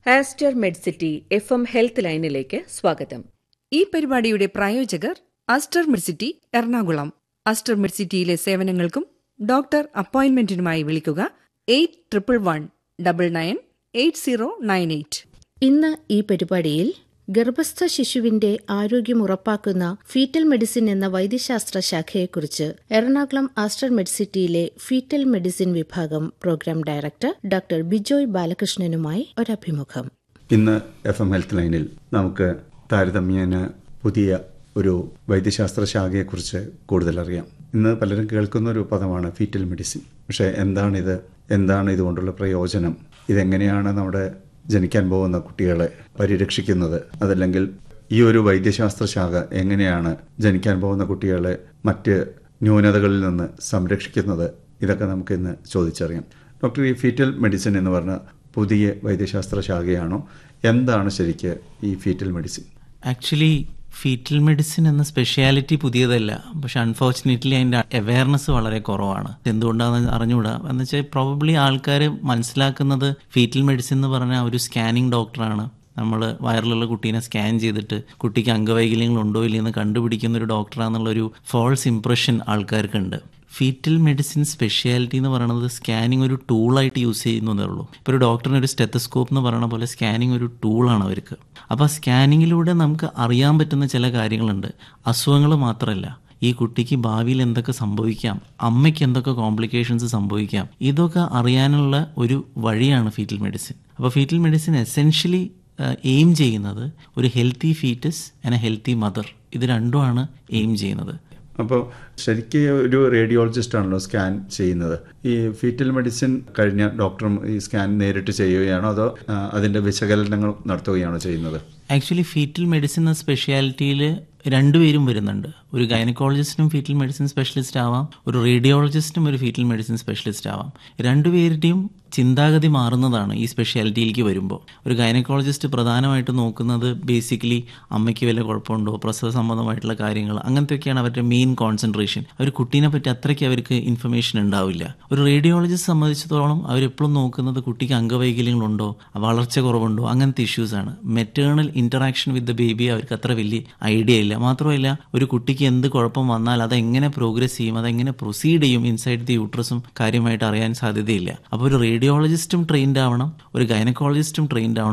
Aster Medcity FM എം ഹെൽത്ത് ലൈനിലേക്ക് സ്വാഗതം ഈ പരിപാടിയുടെ പ്രായോജകർ അസ്റ്റർ മിഡ്സിറ്റി എറണാകുളം അസ്റ്റർ മിഡ്സിറ്റിയിലെ സേവനങ്ങൾക്കും ഡോക്ടർ അപ്പോയിന്റ്മെന്റിനുമായി വിളിക്കുക eight triple one double nine eight zero nine eight ഇന്ന് ഈ പരിപാടിയിൽ ഗർഭസ്ഥ ശിശുവിന്റെ ആരോഗ്യം ഉറപ്പാക്കുന്ന ഫീറ്റൽ മെഡിസിൻ എന്ന വൈദ്യശാസ്ത്ര ശാഖയെക്കുറിച്ച് എറണാകുളം ആസ്റ്റർ മെഡിസിറ്റിയിലെ ഫീറ്റൽ മെഡിസിൻ വിഭാഗം പ്രോഗ്രാം ഡയറക്ടർ ഡോക്ടർ ബിജോയ് ബാലകൃഷ്ണനുമായി ഒരഭിമുഖം ഇന്ന് എഫ് എം ഹെൽത്ത് ലൈനിൽ നമുക്ക് താരതമ്യേന പുതിയ ഒരു വൈദ്യശാസ്ത്ര ശാഖയെക്കുറിച്ച് കൂടുതൽ അറിയാം ഇന്ന് പലരും കേൾക്കുന്ന ഒരു പദമാണ് ഫീറ്റൽ മെഡിസിൻ പക്ഷേ എന്താണിത് എന്താണ് ഇതുകൊണ്ടുള്ള പ്രയോജനം ഇതെങ്ങനെയാണ് നമ്മുടെ ജനിക്കാൻ പോകുന്ന കുട്ടികളെ പരിരക്ഷിക്കുന്നത് അതല്ലെങ്കിൽ ഈ ഒരു വൈദ്യശാസ്ത്ര ശാഖ എങ്ങനെയാണ് ജനിക്കാൻ പോകുന്ന കുട്ടികളെ മറ്റ് ന്യൂനതകളിൽ നിന്ന് സംരക്ഷിക്കുന്നത് ഇതൊക്കെ നമുക്ക് ഇന്ന് ചോദിച്ചറിയാം ഡോക്ടർ ഈ ഫീറ്റൽ മെഡിസിൻ എന്ന് പറഞ്ഞ പുതിയ വൈദ്യശാസ്ത്ര ശാഖയാണോ എന്താണ് ശരിക്ക് ഈ fetal medicine actually fetal medicine എന്ന സ്പെഷ്യാലിറ്റി പുതിയതല്ല പക്ഷെ അൺഫോർച്ചുനേറ്റ്ലി അതിൻ്റെ അവയർനെസ് വളരെ കുറവാണ് എന്തുകൊണ്ടാണെന്ന് അറിഞ്ഞുകൂടാ എന്ന് വെച്ചാൽ പ്രോബബ്ലി ആൾക്കാർ മനസ്സിലാക്കുന്നത് ഫീറ്റൽ മെഡിസിൻ എന്ന് പറഞ്ഞാൽ ഒരു സ്കാനിങ് ഡോക്ടറാണ് നമ്മൾ വയറിലുള്ള കുട്ടീനെ സ്കാൻ ചെയ്തിട്ട് കുട്ടിക്ക് അംഗവൈകല്യങ്ങൾ ഉണ്ടോ ഇല്ലയെന്ന് കണ്ടുപിടിക്കുന്ന ഒരു ഡോക്ടറാണെന്നുള്ളൊരു ഫോൾസ് ഇംപ്രഷൻ ആൾക്കാർക്കുണ്ട് ഫീറ്റൽ മെഡിസിൻ സ്പെഷ്യാലിറ്റി എന്ന് പറയുന്നത് സ്കാനിങ് ഒരു ടൂളായിട്ട് യൂസ് ചെയ്യുന്നതേ ഉള്ളൂ ഇപ്പോൾ ഒരു ഡോക്ടറിന് ഒരു സ്റ്റെത്തസ്കോപ്പ് എന്ന് പറയുന്ന പോലെ സ്കാനിങ് ഒരു ടൂളാണ് അവർക്ക് അപ്പോൾ സ്കാനിങ്ങിലൂടെ നമുക്ക് അറിയാൻ പറ്റുന്ന ചില കാര്യങ്ങളുണ്ട് അസുഖങ്ങൾ മാത്രമല്ല ഈ കുട്ടിക്ക് ഭാവിയിൽ എന്തൊക്കെ സംഭവിക്കാം അമ്മയ്ക്ക് എന്തൊക്കെ കോംപ്ലിക്കേഷൻസ് സംഭവിക്കാം ഇതൊക്കെ അറിയാനുള്ള ഒരു വഴിയാണ് ഫീറ്റൽ മെഡിസിൻ അപ്പോൾ ഫീറ്റൽ മെഡിസിൻ എസെൻഷ്യലി എയിം ചെയ്യുന്നത് ഒരു healthy fetus and a healthy mother ഇത് രണ്ടുമാണ് എയിം ചെയ്യുന്നത് അപ്പോൾ ശരിക്കും ഒരു റേഡിയോളജിസ്റ്റ് ആണല്ലോ സ്കാൻ ചെയ്യുന്നത് ഈ ഫീറ്റൽ മെഡിസിൻ കഴിഞ്ഞ ഡോക്ടറും ഈ സ്കാൻ നേരിട്ട് ചെയ്യുകയാണോ അതോ ആ, അതിന്റെ വിശകലനങ്ങൾ നടത്തുകയാണോ ചെയ്യുന്നത് ആക്ച്വലി ഫീറ്റൽ മെഡിസിൻ എന്ന സ്പെഷ്യാലിറ്റിയിൽ രണ്ടുപേരും വരുന്നുണ്ട് ഒരു ഗൈനക്കോളജിസ്റ്റും ഫീറ്റൽ മെഡിസിൻ സ്പെഷ്യലിസ്റ്റ് ആവാം ഒരു റേഡിയോളജിസ്റ്റും ഒരു ഫീറ്റൽ മെഡിസിൻ സ്പെഷ്യലിസ്റ്റ് ആവാം രണ്ടുപേരുടെയും ചിന്താഗതി മാറുന്നതാണ് ഈ സ്പെഷ്യാലിറ്റിയിലേക്ക് വരുമ്പോൾ ഒരു ഗൈനക്കോളജിസ്റ്റ് പ്രധാനമായിട്ട് നോക്കുന്നത് ബേസിക്കലി അമ്മയ്ക്ക് വല്ല കുഴപ്പമുണ്ടോ പ്രസവ സംബന്ധമായിട്ടുള്ള കാര്യങ്ങൾ അങ്ങനത്തെയൊക്കെയാണ് അവരുടെ മെയിൻ കോൺസെൻട്രേഷൻ അവർ കുട്ടീനെ പറ്റി അത്രയ്ക്ക് അവർക്ക് ഇൻഫർമേഷൻ ഉണ്ടാവില്ല ഒരു റേഡിയോളജിസ്റ്റ് സംബന്ധിച്ചിടത്തോളം അവരെപ്പോഴും നോക്കുന്നത് കുട്ടിക്ക് അംഗവൈകല്യങ്ങളുണ്ടോ വളർച്ച കുറവുണ്ടോ അങ്ങനത്തെ ഇഷ്യൂസാണ് maternal interaction with the baby അവർക്ക് അത്ര വലിയ ഐഡിയ ഇല്ല മാത്രമല്ല ഒരു കുട്ടിക്ക് എന്ത് കുഴപ്പം വന്നാൽ അത് എങ്ങനെ പ്രോഗ്രസ് ചെയ്യും അതെങ്ങനെ പ്രൊസീഡ് ചെയ്യും ഇൻസൈഡ് ദി യൂട്രസും കാര്യമായിട്ട് അറിയാൻ സാധ്യതയില്ല അപ്പോൾ ഒരു റേഡിയോളജിസ്റ്റും ട്രെയിൻഡ് ആവണം ഒരു ഗൈനക്കോളജിസ്റ്റും ട്രെയിൻഡ് ആവണം